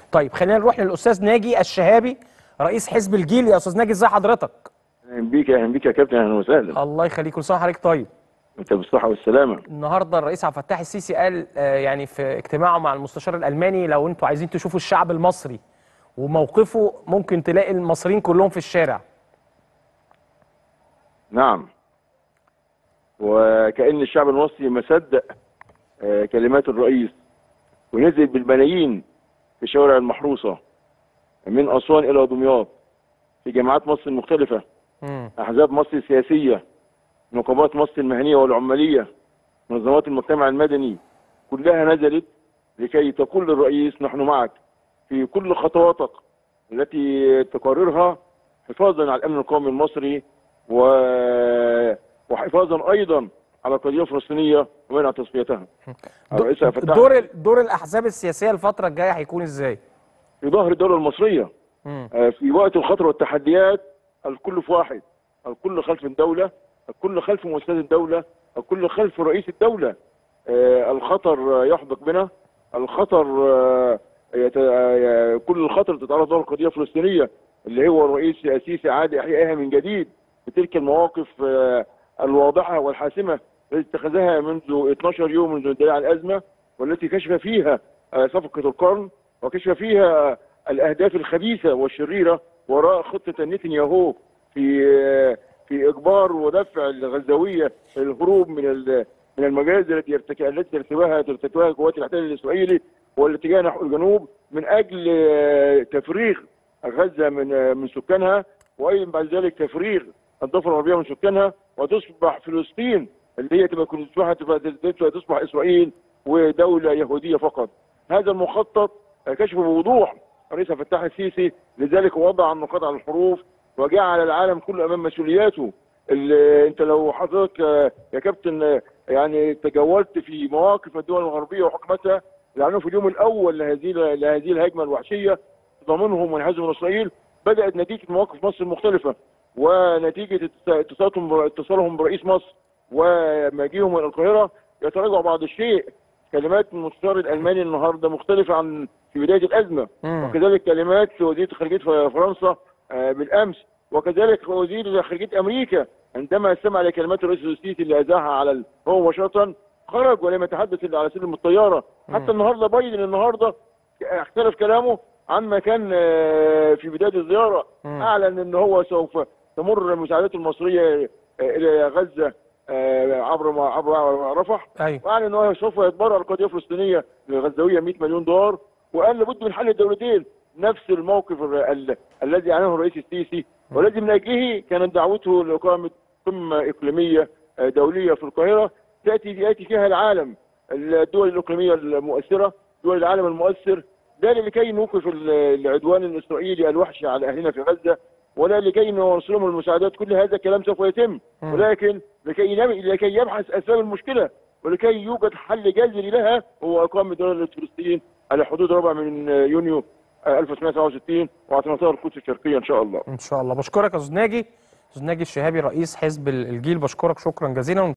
طيب خلينا نروح للاستاذ ناجي الشهابي رئيس حزب الجيل يا استاذ ناجي ازي حضرتك اهلا بيك اهلا بيك يا كابتن اهلا وسهلا الله يخليك كل سنه وحضرتك طيب انت بالصحه والسلامه النهارده الرئيس عبد الفتاح السيسي قال آه، يعني في اجتماعه مع المستشار الالماني لو انتوا عايزين تشوفوا الشعب المصري وموقفه ممكن تلاقي المصريين كلهم في الشارع نعم وكأن الشعب المصري ما صدق آه، كلمات الرئيس ونزل بالملايين في الشوارع المحروسه من اسوان الى دمياط في جامعات مصر المختلفه مم. احزاب مصر السياسيه نقابات مصر المهنيه والعماليه منظمات المجتمع المدني كلها نزلت لكي تقول للرئيس نحن معك في كل خطواتك التي تقررها حفاظا على الامن القومي المصري و... وحفاظا ايضا على القضيه الفلسطينيه ومنع تصفيتها. الرئيس عبد الفتاح دور ال- دور الاحزاب السياسيه الفتره الجايه هيكون ازاي في ظهر الدوله المصريه مم. آه، في وقت الخطر والتحديات الكل في واحد الكل خلف الدولة الكل خلف مؤسسات الدولة الكل خلف رئيس الدولة آه، الخطر آه، يحدق بنا الخطر آه، يت- آه، كل الخطر تتعرض له القضية الفلسطينية اللي هو الرئيس السيسي عاد إحيائها من جديد بتلك المواقف آه، الواضحة والحاسمة التي اتخذها منذ 12 يوم منذ اندلاع الأزمة والتي كشف فيها آه، صفقة القرن وكشف فيها الاهداف الخبيثه والشريره وراء خطه نتنياهو في في اجبار ودفع الغزاويه الهروب من ال- من المجازر التي يرتك- التي ترتكبها ترتكبها قوات الاحتلال الاسرائيلي والاتجاه نحو الجنوب من اجل آه، تفريغ غزه من آه، من سكانها وايضا بعد ذلك تفريغ الضفه الغربيه من سكانها وتصبح فلسطين اللي هي تبقى كل- تصبح تبقى تصبح اسرائيل ودوله يهوديه فقط. هذا المخطط كشف بوضوح الرئيس عبد الفتاح السيسي لذلك وضع النقاط على الحروف وجعل العالم كله امام مسؤولياته ال- انت لو حضرتك آه، يا كابتن آه، يعني تجولت في مواقف الدول الغربيه وحكمتها لانه في اليوم الاول لهذه لهذه الهجمه الوحشيه ضمنهم وانحازوا من اسرائيل بدات نتيجه مواقف مصر المختلفه ونتيجه اتصالهم اتصالهم برئيس مصر ومجيئهم الى القاهره يتراجع بعض الشيء كلمات المستشار الالماني النهارده مختلفه عن في بدايه الازمه مم. وكذلك كلمات وزير خارجيه فرنسا آه، بالامس وكذلك وزير خارجيه امريكا عندما استمع لكلمات الرئيس السيسي اللي اذاعها على ال- هو مباشره خرج ولم يتحدث الا على سلم الطياره حتى النهارده بايدن النهارده اختلف كلامه عما كان آه، في بدايه الزياره مم. اعلن ان هو سوف تمر المساعدات المصريه آه، الى غزه آه، عبر ما- عبر رفح ايوه واعلن ان هو سوف يتبرع القضيه الفلسطينيه الغزاويه 100 مليون دولار وقال لابد من حل الدولتين نفس الموقف ال- ال- الذي اعلنه الرئيس السيسي والذي من اجله كانت دعوته لاقامه قمه اقليميه آه، دوليه في القاهره تاتي ياتي فيها العالم الدول الاقليميه المؤثره دول العالم المؤثر لا لكي نوقف ال- العدوان الاسرائيلي الوحشي على اهلنا في غزه ولا لكي نوصلهم المساعدات كل هذا الكلام سوف يتم مم. ولكن لكي ينم- لكي يبحث اسباب المشكله ولكي يوجد حل جذري لها هو اقامه دوله فلسطين على حدود ربع من يونيو آه، 1967 واعتناقها القدس الشرقيه ان شاء الله ان شاء الله بشكرك يا استاذ ناجي استاذ ناجي الشهابي رئيس حزب ال- الجيل بشكرك شكرا جزيلا